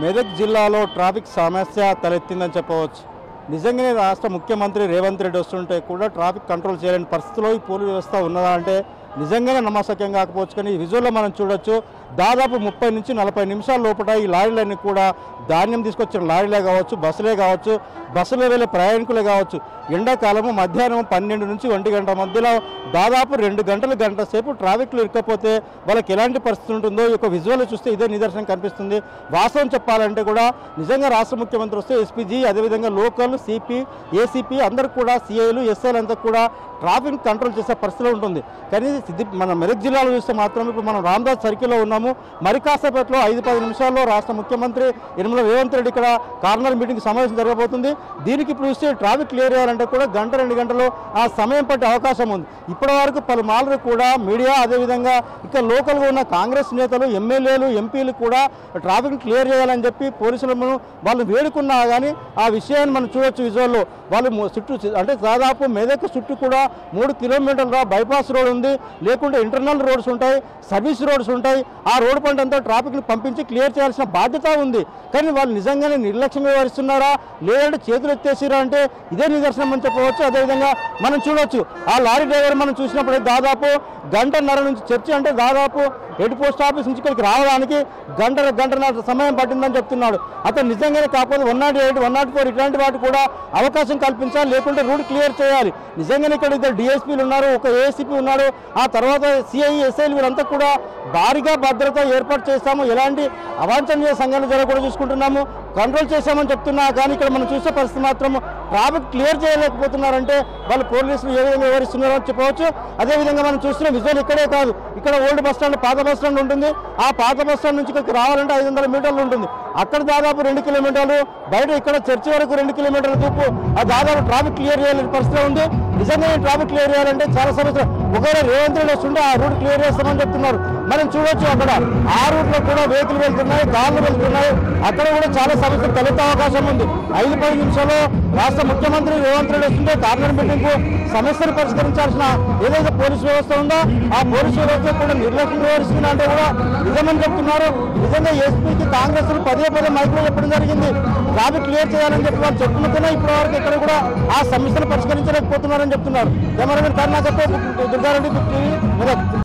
మెదక్ జిల్లాలో ట్రాఫిక్ సమస్య తలెత్తిందని చెప్పవచ్చు నిజంగానే రాష్ట్ర ముఖ్యమంత్రి రేవంత్ రెడ్డి వస్తుంటే కూడా ట్రాఫిక్ కంట్రోల్ చేయలేని పరిస్థితిలో ఈ పోలీస్ వ్యవస్థ ఉన్నదా అంటే నిజంగానే నమ్మసక్యం కాకపోవచ్చు కానీ ఈ విజువల్లో మనం చూడొచ్చు దాదాపు ముప్పై నుంచి నలభై నిమిషాల లోపల ఈ లారీలన్నీ కూడా ధాన్యం తీసుకొచ్చిన లారీలే కావచ్చు బస్సులే కావచ్చు బస్సులో వెళ్ళే ప్రయాణికులే కావచ్చు ఎండాకాలము మధ్యాహ్నం పన్నెండు నుంచి ఒంటి గంట మధ్యలో దాదాపు రెండు గంటలు గంట సేపు ట్రాఫిక్లో ఇరకపోతే వాళ్ళకి ఎలాంటి పరిస్థితి ఉంటుందో ఈ యొక్క విజువల్ చూస్తే ఇదే నిదర్శనం కనిపిస్తుంది వాస్తవం చెప్పాలంటే కూడా నిజంగా రాష్ట్ర ముఖ్యమంత్రి వస్తే ఎస్పీజీ అదేవిధంగా లోకల్ సిపి ఏసీపీ అందరూ కూడా సిఐలు ఎస్ఐలు అంతా కూడా ట్రాఫిక్ కంట్రోల్ చేసే పరిస్థితిలో ఉంటుంది కానీ సిద్ధి మన మెదక్ జిల్లాలో చూస్తే మాత్రం ఇప్పుడు మనం రామదాస్ సర్కిల్లో ఉన్నాము మరి కాసేపట్లో ఐదు పది నిమిషాల్లో రాష్ట్ర ముఖ్యమంత్రి యనమల రేవంత్ రెడ్డి ఇక్కడ కార్నర్ మీటింగ్ సమావేశం జరగబోతుంది దీనికి ఇప్పుడు చూస్తే ట్రాఫిక్ క్లియర్ చేయాలంటే కూడా గంట రెండు గంటలు ఆ సమయం పట్టే అవకాశం ఉంది ఇప్పటి వరకు పలుమార్లు కూడా మీడియా అదేవిధంగా ఇక్కడ లోకల్గా ఉన్న కాంగ్రెస్ నేతలు ఎమ్మెల్యేలు ఎంపీలు కూడా ట్రాఫిక్ క్లియర్ చేయాలని చెప్పి పోలీసులను వాళ్ళు వేడుకున్నా కానీ ఆ విషయాన్ని మనం చూడొచ్చు విజువల్లో వాళ్ళు ము- చుట్టూ అంటే దాదాపు మెదక్ చుట్టూ కూడా మూడు కిలోమీటర్ల బైపాస్ రోడ్ ఉంది లేకుంటే ఇంటర్నల్ రోడ్స్ ఉంటాయి సర్వీస్ రోడ్స్ ఉంటాయి ఆ రోడ్ పంట అంతా ట్రాఫిక్ని పంపించి క్లియర్ చేయాల్సిన బాధ్యత ఉంది కానీ వాళ్ళు నిజంగానే నిర్లక్ష్యం వ్యవహరిస్తున్నారా లేదంటే చేతులు ఎత్తేసిరా అంటే ఇదే నిదర్శనం అని చెప్పవచ్చు అదేవిధంగా మనం చూడొచ్చు ఆ లారీ డ్రైవర్ మనం చూసినప్పుడు దాదాపు గంటన్నర నుంచి చర్చ అంటే దాదాపు హెడ్ పోస్ట్ ఆఫీస్ నుంచి ఇక్కడికి రావడానికి గంట గంటన్నర సమయం పట్టిందని చెప్తున్నాడు అతను నిజంగానే కాకపోతే one nought eight one nought four ఇట్లాంటి వాటి కూడా అవకాశం కల్పించాలి లేకుంటే రూట్ క్లియర్ చేయాలి నిజంగానే ఇక్కడ ఇద్దరు డిఎస్పీలు ఉన్నారు ఒక ఏసీపీ ఉన్నాడు ఆ తర్వాత సిఐ ఎస్ఐలు వీరంతా కూడా భారీగా భద్రత ఏర్పాటు చేస్తాము ఎలాంటి అవాంఛనీయ సంఘటన జరగకుండా చూసుకుంటున్నాము కంట్రోల్ చేశామని చెప్తున్నా కానీ ఇక్కడ మనం చూసే పరిస్థితి మాత్రం ట్రాఫిక్ క్లియర్ చేయలేకపోతున్నారంటే వాళ్ళు పోలీసులు ఏ విధంగా వివరిస్తున్నారో అని చెప్పవచ్చు అదేవిధంగా మనం చూస్తున్న విజువల్ ఇక్కడే కాదు ఇక్కడ ఓల్డ్ బస్ స్టాండ్ పాత బస్ స్టాండ్ ఉంటుంది ఆ పాత బస్ స్టాండ్ నుంచి ఇక్కడికి రావాలంటే ఐదు వందల మీటర్లు ఉంటుంది అక్కడ దాదాపు రెండు కిలోమీటర్లు బయట ఇక్కడ చర్చి వరకు రెండు కిలోమీటర్ల దూపు ఆ దాదాపు ట్రాఫిక్ క్లియర్ చేయలేని పరిస్థితి ఉంది నిజంగా ఈ ట్రాఫిక్ క్లియర్ చేయాలంటే చాలా సమస్య ఒకవేళ రేవంత్ రెడ్డి వస్తుంటే ఆ రూట్ క్లియర్ చేస్తామని చెప్తున్నారు మనం చూడొచ్చు అక్కడ ఆ రూట్ లో కూడా వెహికల్ వెళ్తున్నాయి కార్లు వెళ్తున్నాయి అక్కడ కూడా చాలా సమస్యలు తలెత్తే అవకాశం ఉంది ఐదు పది నిమిషాల్లో రాష్ట్ర ముఖ్యమంత్రి రేవంత్ రెడ్డి వస్తుంటే కార్నర్ మీటింగ్ కు సమస్యను పరిష్కరించాల్సిన ఏదైతే పోలీస్ వ్యవస్థ ఉందో ఆ పోలీస్ వ్యవస్థ కూడా నిర్లక్ష్యం వ్యవహరిస్తుందా అంటే కూడా నిజమని చెప్తున్నారు నిజంగా ఎస్పీకి కాంగ్రెస్ పదే పదే మైక్లో చెప్పడం జరిగింది ట్రాఫిక్ క్లియర్ చేయాలని చెప్పి వాళ్ళు చెప్పుకుంటూనే ఇప్పటి వరకు ఇక్కడ కూడా ఆ సమస్యను పరిష్కరించలేకపోతున్నారని చెప్తున్నారు కెమెరామెన్ కర్ణాకర్తో దుర్గారెడ్డి మెదక్